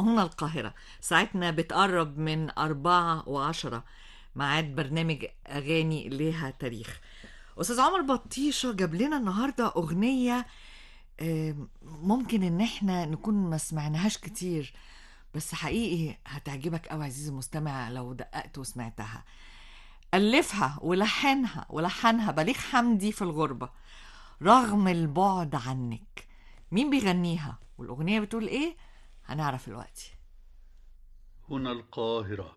هنا القاهرة ساعتنا بتقرب من أربعة وعشرة ميعاد برنامج أغاني لها تاريخ أستاذ عمر بطيشة جاب لنا النهاردة أغنية آه، ممكن إن إحنا نكون ما سمعناهاش كتير بس حقيقي هتعجبك أوي عزيزي المستمع لو دققت وسمعتها ألفها ولحنها ولحنها بليغ حمدي في الغربة رغم البعد عنك مين بيغنيها والأغنية بتقول إيه هنعرف دلوقتي هنا القاهرة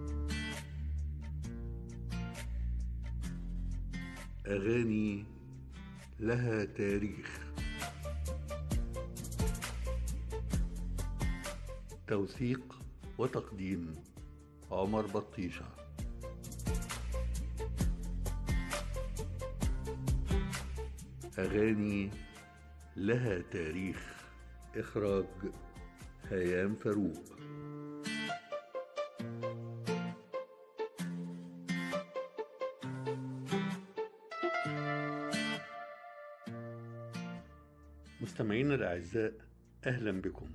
أغاني لها تاريخ توثيق وتقديم عمر بطيشة أغاني لها تاريخ إخراج هيام فاروق مستمعينا الأعزاء أهلا بكم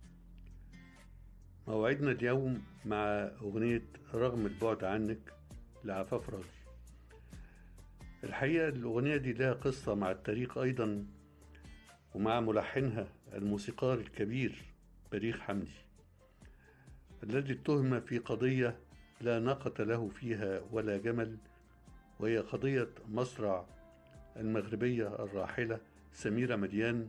موعدنا اليوم مع أغنية رغم البعد عنك لعفاف راضي الحقيقة الأغنية دي لها قصة مع التاريخ أيضا ومع ملحنها الموسيقار الكبير بليغ حمدي الذي اتهم في قضية لا ناقة له فيها ولا جمل وهي قضية مصرع المغربية الراحلة سميرة مديان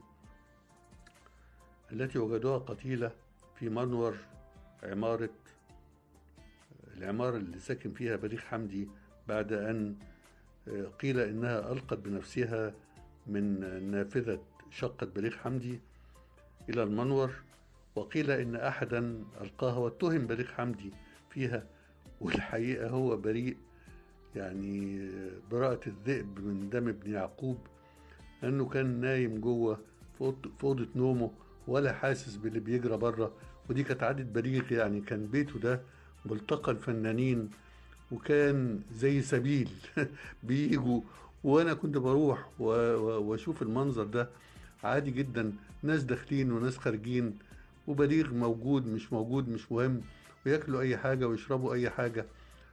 التي وجدوها قتيلة في منور عمارة العمارة اللي ساكن فيها بليغ حمدي بعد أن قيل إنها ألقت بنفسها من نافذة شقة بليغ حمدي إلى المنور وقيل إن أحدا ألقاها واتهم بليغ حمدي فيها والحقيقة هو بريء يعني براءة الذئب من دم ابن يعقوب لأنه كان نايم جوه في أوضة نومه ولا حاسس باللي بيجرى بره ودي كانت عادة بليغ يعني كان بيته ده ملتقى الفنانين وكان زي سبيل بيجوا وانا كنت بروح واشوف المنظر ده عادي جدا ناس داخلين وناس خارجين وبليغ موجود مش موجود مش مهم وياكلوا اي حاجه ويشربوا اي حاجه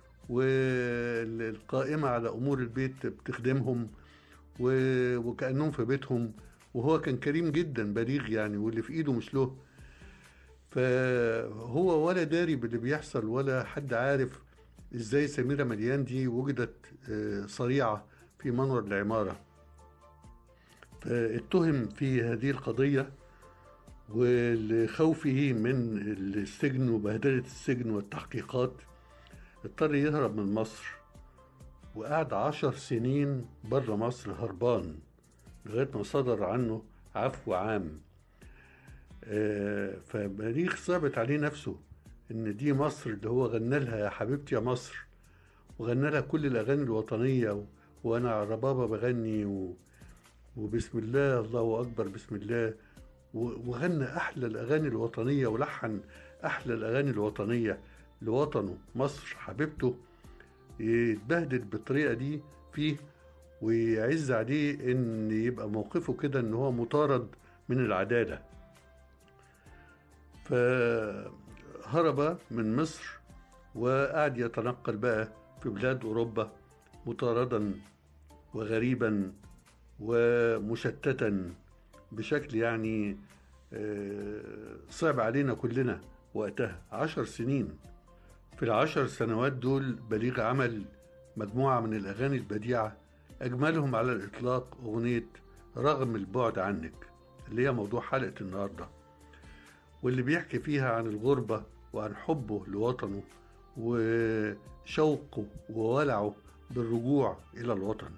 والقائمه على امور البيت بتخدمهم وكانهم في بيتهم وهو كان كريم جدا بليغ يعني واللي في ايده مش له فهو ولا داري باللي بيحصل ولا حد عارف ازاي سميرة مليان دي وجدت صريعة في منور العمارة فاتهم في هذه القضية ولخوفه من السجن وبهدلة السجن والتحقيقات اضطر يهرب من مصر وقعد عشر سنين بره مصر هربان لغاية ما صدر عنه عفو عام فبليغ صعبت عليه نفسه ان دي مصر اللي هو غنى لها يا حبيبتي يا مصر وغنى لها كل الاغاني الوطنيه و... وانا على ربابه بغني و... وبسم الله الله اكبر بسم الله و... وغنى احلى الاغاني الوطنيه ولحن احلى الاغاني الوطنيه لوطنه مصر حبيبته يتبهدل بالطريقه دي فيه ويعز عليه ان يبقى موقفه كده ان هو مطارد من العداله ف هرب من مصر وقعد يتنقل بقى في بلاد أوروبا مطاردا وغريبا ومشتتا بشكل يعني صعب علينا كلنا وقتها عشر سنين في العشر سنوات دول بليغ عمل مجموعة من الأغاني البديعة أجملهم على الإطلاق أغنية رغم البعد عنك اللي هي موضوع حلقة النهارده واللي بيحكي فيها عن الغربة وعن حبه لوطنه وشوقه وولعه بالرجوع إلى الوطن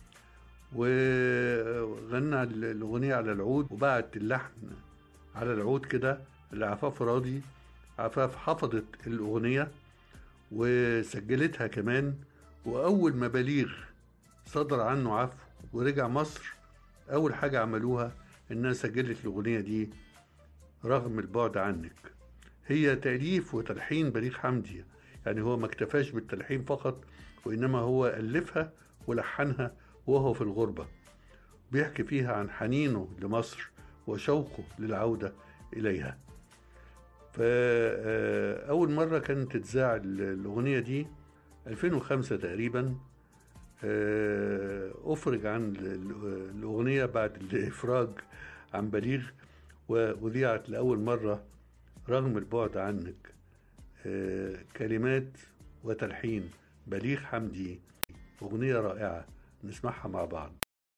وغنى الأغنية على العود وبعت اللحن على العود كده لعفاف راضي عفاف حفظت الأغنية وسجلتها كمان وأول ما بليغ صدر عنه عفو ورجع مصر أول حاجة عملوها إنها سجلت الأغنية دي رغم البعد عنك هي تأليف وتلحين بليغ حمدي يعني هو ما اكتفاش بالتلحين فقط وإنما هو ألفها ولحنها وهو في الغربة بيحكي فيها عن حنينه لمصر وشوقه للعودة إليها فأول مرة كانت تتذاع ال- الأغنية دي 2005 تقريبا آه، أفرج عن ال- ال- الأغنية بعد الإفراج عن بليغ وأذيعت لأول مرة رغم البعد عنك آه، كلمات وتلحين بليغ حمدي أغنية رائعة نسمعها مع بعض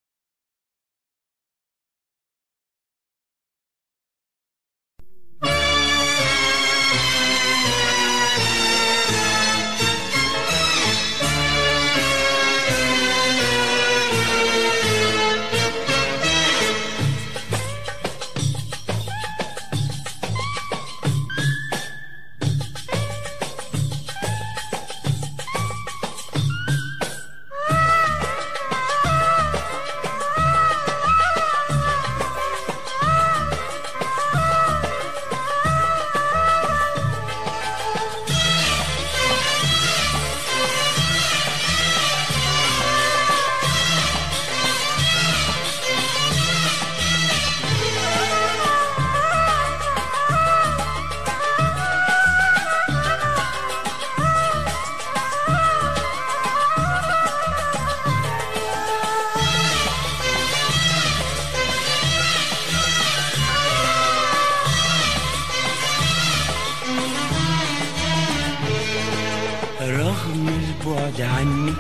رغم البعد عنك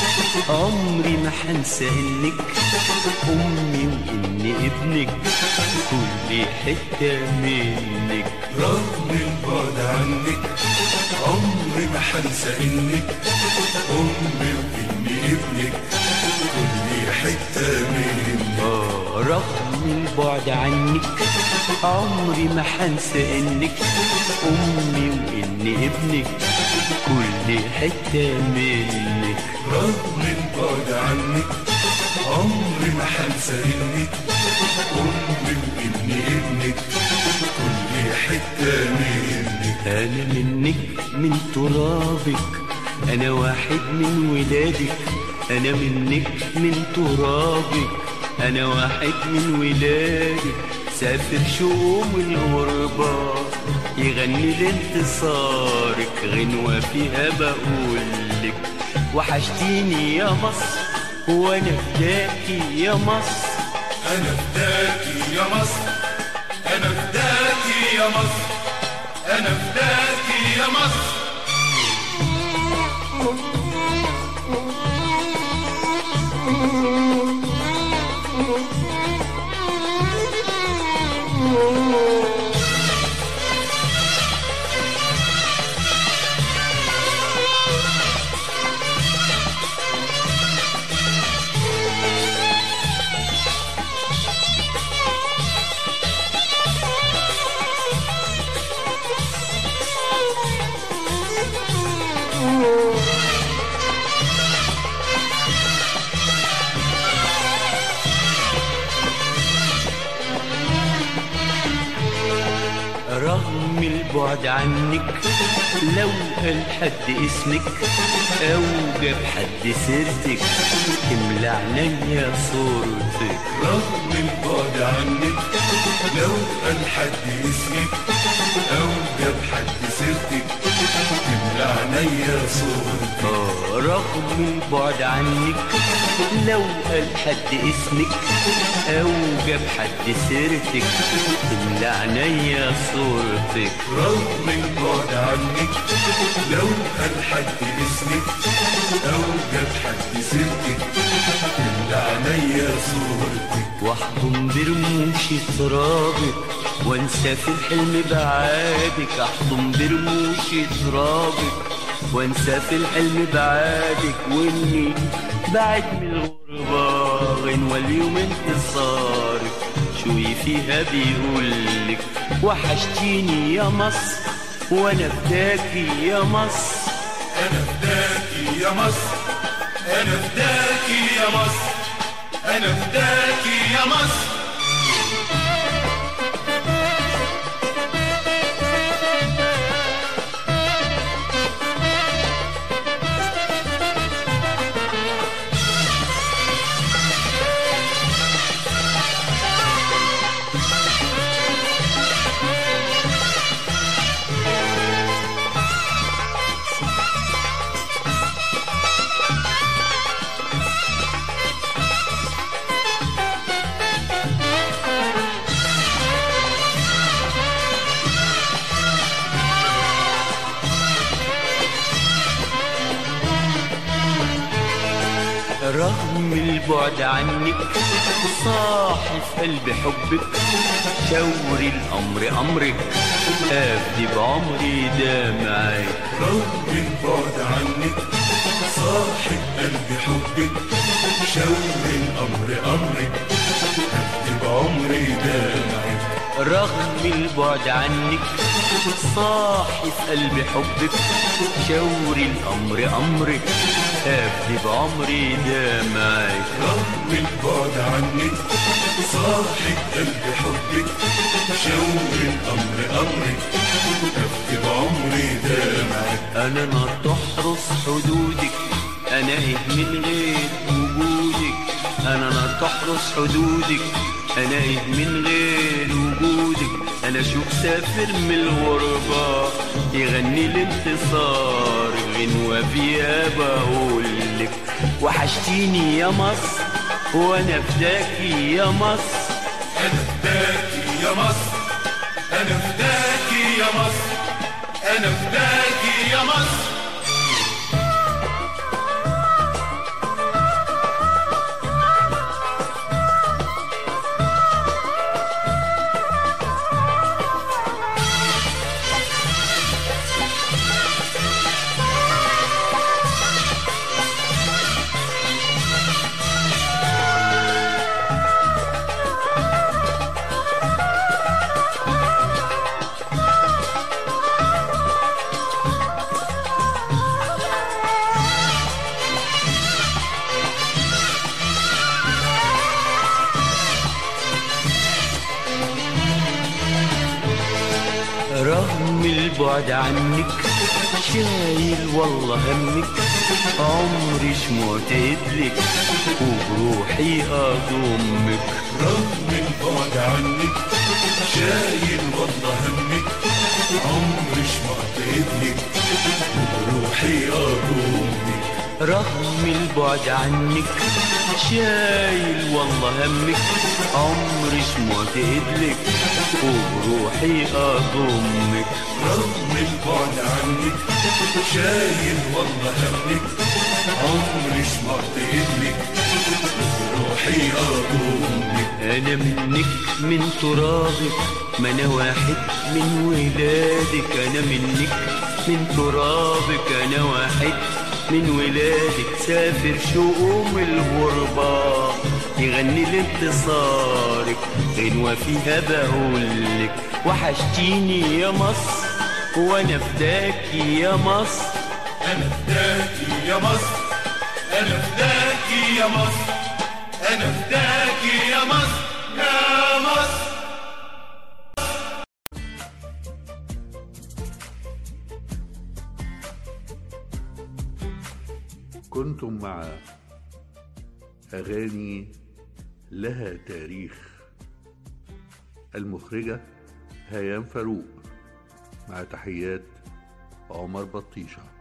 عمري ما حنسى انك امي واني ابنك كل حته منك رغم البعد عنك عمري ما حنسى انك امي واني ابنك كل حته منك آه، رغم البعد عنك عمري ما حنسى انك امي واني ابنك كل حته منك رغم البعد عنك عمري ما حنسى انك امي واني ابنك كل حته منك أنا منك من ترابك أنا واحد من ولادك أنا منك من ترابك أنا واحد من ولادك سافر شؤوم الغربة يغني لانتصارك غنوة فيها بقولك وحشتيني يا مصر وأنا فداكي يا مصر انا فداكي يا مصر انا فداكي يا مصر انا فداكي يا مصر رغم البعد عنك لو قال حد اسمك او جاب حد سيرتك تملى عينيا صورتك رغم البعد عنك لو قال حد اسمك او جاب حد سيرتك تملى عينيا صورتك آه، رغم البعد عنك لو قال حد اسمك او جاب حد سيرتك تملى عينيا صورتك رغم البعد عنك لو قال حد اسمك او جاب حد سيرتك تملى عينيا صورتك واحضن برموش ترابك وانسى في الحلم بعادك احضن برموش ترابك وانسى في الحلم بعادك واني بعد من الغربة غنوة اليوم انتصارك شوي فيها بيقولك وحشتيني يا مصر وانا فداكي يا مصر انا فداكي يا مصر انا فداكي يا مصر انا فداكي يا مصر البعد عنك صاحي في قلبي حبك شوري الأمر أمرك أفدي بعمري دمعك رغم البعد عنك صاحب قلبي حبك شور الأمر أمرك هكتب عمري دمعك رغم البعد عنك صاحي في قلبي حبك شوري الأمر أمرك أفدي بعمري دمعك رغم البعد عنك صاحب قلبي حبك شور الأمر أمرك هكتب عمري دمعك أنا نار تحرس حدودك أنا إيه من غير وجودك أنا نار تحرس حدودك أنا إيه من غير وجودك أنا شوف سافر من الغربة يغني الانتصار غنوة فيها بقولك وحشتيني يا مصر وأنا فداكي يا مصر أنا فداكي يا مصر أنا فداكي يا مصر أنا فداكي يا مصر رغم البعد عنك شايل والله همك عمري شمعت لك وبروحي اضمك رغم البعد عنك شايل والله همك عمري شمعت ابنك وبروحي أضمك رغم البعد عنك شايل والله همك عمري شمعت لك وبروحي اضمك رغم البعد عنك شايل والله همك عمري شمعت ابنك وبروحي أضمك انا منك من ترابك ما انا واحد من ولادك انا منك من ترابك انا واحد من ولادك سافر شؤوم الغربة يغني لانتصارك غنوة فيها بقولك وحشتيني يا مصر وانا فداكي يا مصر أنا فداكي يا مصر أنا فداكي يا مصر أنا فداكي يا مصر يا مصر كنتم مع أغاني لها تاريخ المخرجة هيام فاروق مع تحيات عمر بطيشه